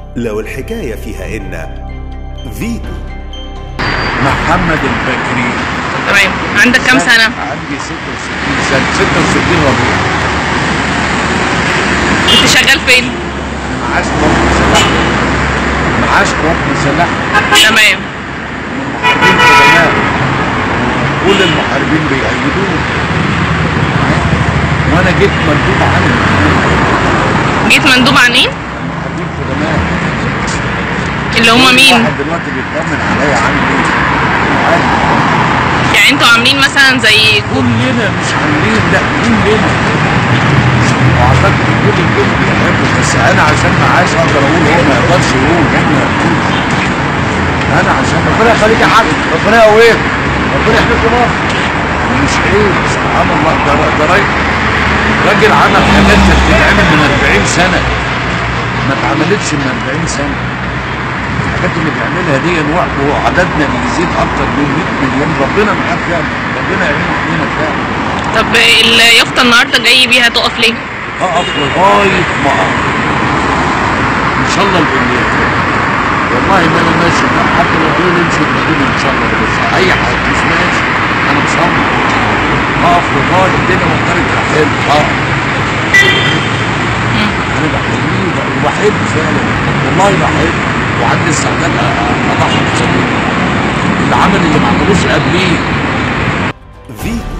لو الحكاية فيها إن فيتو محمد البكري تمام عندك كام سنة؟ عندي 66 سنة 66 ربيع انت شغال فين؟ معاش ربنا سلاح معاش ربنا سلاح تمام محاربين قدماء كل المحاربين بيأيدوه وانا جيت مندوب عنهم جيت مندوب عن ايه؟ محاربين قدماء اللي هما مين؟ واحد دلوقتي بيطمن عليا عامل ايه عارف يعني انتوا عاملين مثلا زي كلنا مش عاملين لا كلنا واعتقد كل الجيش بيحبه بس انا عشان معاش اقدر اقول هو ما يقدرش يقول احنا نقول انا عشان ربنا يخليك يا حاج ربنا يقويك ربنا يحميك يا مصر مش عيب سبحان الله ده ده راجل راجل عمل حاجات كانت بتتعمل من 40 سنه ما اتعملتش من 40 سنه الحاجات اللي بيعملها دي وقت وعددنا بيزيد اكتر من 100 مليون ربنا معاه فعلا ربنا يعينه علينا فعلا طب اليافطة النهاردة جاي بيها تقف ليه؟ اقف لغايه ما اقف ان شاء الله بالله والله ما انا ماشي حتى لو قالوا لي امشي بالدنيا ان شاء الله بس اي حاجه مش ماشي انا مصمم اقف لغايه الدنيا ما طريق حلو اقف انا بحبيه وبحب فعلا والله بحب وعندي استعداد أ- اضحي بسبيل اللي عمل اللي ما عملوش قبليه فيتو